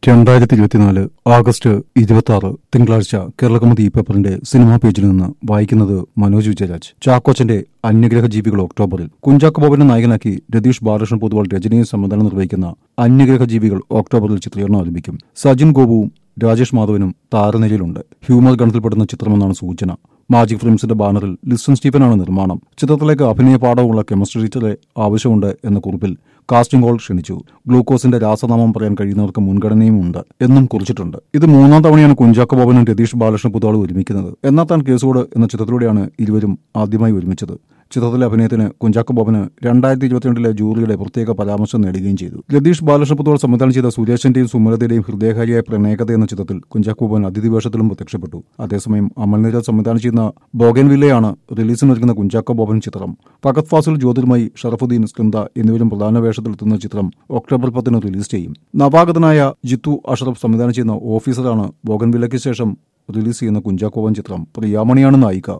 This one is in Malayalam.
രണ്ടായിരത്തി ഇരുപത്തിനാല് ആഗസ്റ്റ് ഇരുപത്തി ആറ് തിങ്കളാഴ്ച കേരളകൗമുദി പേപ്പറിന്റെ സിനിമാ പേജിൽ നിന്ന് വായിക്കുന്നത് മനോജ് വിജയരാജ് ചാക്കോച്ചന്റെ അന്യഗ്രഹ ജീവികൾ ഒക്ടോബറിൽ കുഞ്ചാക്കോ ബോബനെ നായകനാക്കി രതീഷ് ബാലകൃഷ്ണൻ പൊതുവാൾ രജനിയും സംവിധാനം നിർവഹിക്കുന്ന അന്യഗ്രഹ ജീവികൾ ഒക്ടോബറിൽ ചിത്രീകരണം ആരംഭിക്കും സജിൻ ഗോപുവും രാജേഷ് മാധവനും താരനിരയിലുണ്ട് ഹ്യൂമർ ഗണത്തിൽപ്പെടുന്ന ചിത്രമെന്നാണ് സൂചന മാജിക് ഫിലിംസിന്റെ ബാനറിൽ ലിസൺ സ്റ്റീഫനാണ് നിർമ്മാണം ചിത്രത്തിലേക്ക് അഭിനയ പാഠമുള്ള കെമിസ്ട്രി ടീച്ചറെ ആവശ്യമുണ്ട് എന്ന കുറിപ്പിൽ കാസ്റ്റിംഗ് ഹോൾ ക്ഷണിച്ചു ഗ്ലൂക്കോസിന്റെ രാസനാമം പറയാൻ കഴിയുന്നവർക്ക് മുൻഗണനയും ഉണ്ട് എന്നും കുറിച്ചിട്ടുണ്ട് ഇത് മൂന്നാം തവണയാണ് കുഞ്ചാക്കോ ബോബനും രതീഷ് ബാലകൃഷ്ണ പുതാളും ഒരുമിക്കുന്നത് എന്നാൽ താൻ കേസോട് എന്ന ചിത്രത്തിലൂടെയാണ് ഇരുവരും ആദ്യമായി ഒരുമിച്ചത് ചിത്രത്തിലെ അഭിനയത്തിന് കുഞ്ചാക്കോ ബോബന് രണ്ടായിരത്തി ഇരുപത്തിരണ്ടിലെ ജൂറിയുടെ പ്രത്യേക പരാമർശം നേടുകയും ചെയ്തു രതീഷ് ബാലകൃഷ്ണ പുതോൾ സംവിധാനം ചെയ്ത സുരേഷിന്റെയും സുമലതയുടെയും ഹൃദയകാരിയായ പ്രണയകഥ എന്ന ചിത്രത്തിൽ കുഞ്ചാക്കോ ബോബൻ അതിഥി വേഷത്തിലും പ്രത്യക്ഷപ്പെട്ടു അതേസമയം അമൽനിര സംവിധാനം ചെയ്യുന്ന ബോഗൻവില്ലയാണ് റിലീസിനൊരുക്കുന്ന കുഞ്ചാക്കോ ബോബൻ ചിത്രം ഫഗത് ഫാസിൽ ജ്യോതിർമയി ഷറഫുദ്ദീൻ സ്കന്ദ എന്നിവരും പ്രധാന വേഷത്തിലെത്തുന്ന ചിത്രം ഒക്ടോബർ പത്തിന് റിലീസ് ചെയ്യും നവാഗതനായ ജിത്തു അഷറഫ് സംവിധാനം ചെയ്യുന്ന ഓഫീസറാണ് ബോഗൻവില്ലയ്ക്ക് ശേഷം റിലീസ് ചെയ്യുന്ന കുഞ്ചാക്കോ ബോബൻ ചിത്രം പ്രിയാമണിയാണ് നായിക